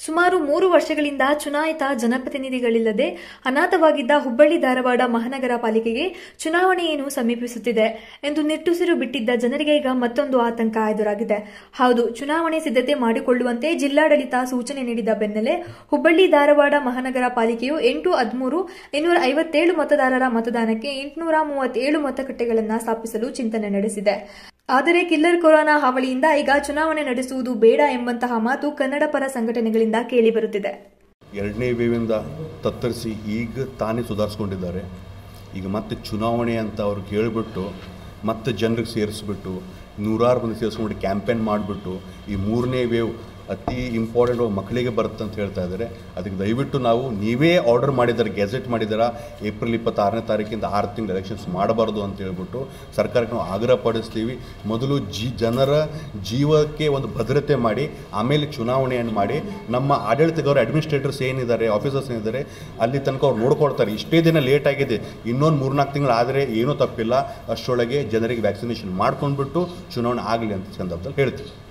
ಸುಮಾರು ಮೂರು ವರ್ಷಗಳಿಂದ ಚುನಾಯಿತ ಜನಪ್ರತಿನಿಧಿಗಳಿಲ್ಲದೆ ಅನಾಥವಾಗಿದ್ದ ಹುಬ್ಬಳ್ಳಿ ಧಾರವಾಡ ಮಹಾನಗರ ಪಾಲಿಕೆಗೆ ಚುನಾವಣೆಯನ್ನು ಸಮೀಪಿಸುತ್ತಿದೆ ಎಂದು ನಿಟ್ಟುಸಿರು ಬಿಟ್ಟಿದ್ದ ಜನರಿಗೆ ಈಗ ಮತ್ತೊಂದು ಆತಂಕ ಎದುರಾಗಿದೆ ಹೌದು ಚುನಾವಣೆ ಸಿದ್ಧತೆ ಮಾಡಿಕೊಳ್ಳುವಂತೆ ಜಿಲ್ಲಾಡಳಿತ ಸೂಚನೆ ನೀಡಿದ ಬೆನ್ನಲ್ಲೇ ಹುಬ್ಬಳ್ಳಿ ಧಾರವಾಡ ಮಹಾನಗರ ಪಾಲಿಕೆಯು ಎಂಟು ಹದಿಮೂರು ಇನ್ನೂರ ಐವತ್ತೇಳು ಮತದಾರರ ಮತದಾನಕ್ಕೆ ಎಂಟುನೂರ ಮೂವತ್ತೇಳು ಮತಗಟ್ಟೆಗಳನ್ನು ಸ್ಥಾಪಿಸಲು ಚಿಂತನೆ ನಡೆಸಿದೆ ಆದರೆ ಕಿಲ್ಲರ್ ಕೊರೋನಾ ಹಾವಳಿಯಿಂದ ಈಗ ಚುನಾವಣೆ ನಡೆಸುವುದು ಬೇಡ ಎಂಬಂತಹ ಮಾತು ಕನ್ನಡ ಪರ ಸಂಘಟನೆಗಳಿಂದ ಕೇಳಿಬರುತ್ತಿದೆ ಎರಡನೇ ವೇವಿಂದ ತತ್ತರಿಸಿ ಈಗ ತಾನೇ ಸುಧಾರಿಸ್ಕೊಂಡಿದ್ದಾರೆ ಈಗ ಮತ್ತೆ ಚುನಾವಣೆ ಅಂತ ಅವ್ರು ಕೇಳಿಬಿಟ್ಟು ಮತ್ತೆ ಜನರಿಗೆ ಸೇರಿಸ್ಬಿಟ್ಟು ನೂರಾರು ಮಂದಿ ಸೇರಿಸ್ಕೊಂಡು ಕ್ಯಾಂಪೇನ್ ಮಾಡಿಬಿಟ್ಟು ಈ ಮೂರನೇ ವೇವ್ ಅತಿ ಇಂಪಾರ್ಟೆಂಟ್ ಮಕ್ಕಳಿಗೆ ಬರುತ್ತೆ ಅಂತ ಹೇಳ್ತಾ ಇದ್ದಾರೆ ಅದಕ್ಕೆ ದಯವಿಟ್ಟು ನಾವು ನೀವೇ ಆರ್ಡರ್ ಮಾಡಿದ್ದಾರೆ ಗೆಜೆಟ್ ಮಾಡಿದಾರ ಏಪ್ರಿಲ್ ಇಪ್ಪತ್ತಾರನೇ ತಾರೀಕಿಂದ ಆರು ತಿಂಗಳು ಎಲೆಕ್ಷನ್ಸ್ ಮಾಡಬಾರ್ದು ಅಂತ ಹೇಳ್ಬಿಟ್ಟು ಸರ್ಕಾರಕ್ಕೆ ನಾವು ಆಗ್ರಹ ಪಡಿಸ್ತೀವಿ ಮೊದಲು ಜಿ ಜನರ ಜೀವಕ್ಕೆ ಒಂದು ಭದ್ರತೆ ಮಾಡಿ ಆಮೇಲೆ ಚುನಾವಣೆಯನ್ನು ಮಾಡಿ ನಮ್ಮ ಆಡಳಿತಗಾರ ಅಡ್ಮಿನಿಸ್ಟ್ರೇಟರ್ಸ್ ಏನಿದ್ದಾರೆ ಆಫೀಸರ್ಸ್ ಏನಿದ್ದಾರೆ ಅಲ್ಲಿ ತನಕ ಅವ್ರು ನೋಡ್ಕೊಳ್ತಾರೆ ಇಷ್ಟೇ ದಿನ ಲೇಟ್ ಆಗಿದೆ ಇನ್ನೊಂದು ಮೂರ್ನಾಲ್ಕು ತಿಂಗಳು ಆದರೆ ಏನೂ ತಪ್ಪಿಲ್ಲ ಅಷ್ಟರೊಳಗೆ ಜನರಿಗೆ ವ್ಯಾಕ್ಸಿನೇಷನ್ ಮಾಡ್ಕೊಂಡ್ಬಿಟ್ಟು ಚುನಾವಣೆ ಆಗಲಿ ಅಂತ ಸಂದರ್ಭದಲ್ಲಿ ಹೇಳ್ತೀವಿ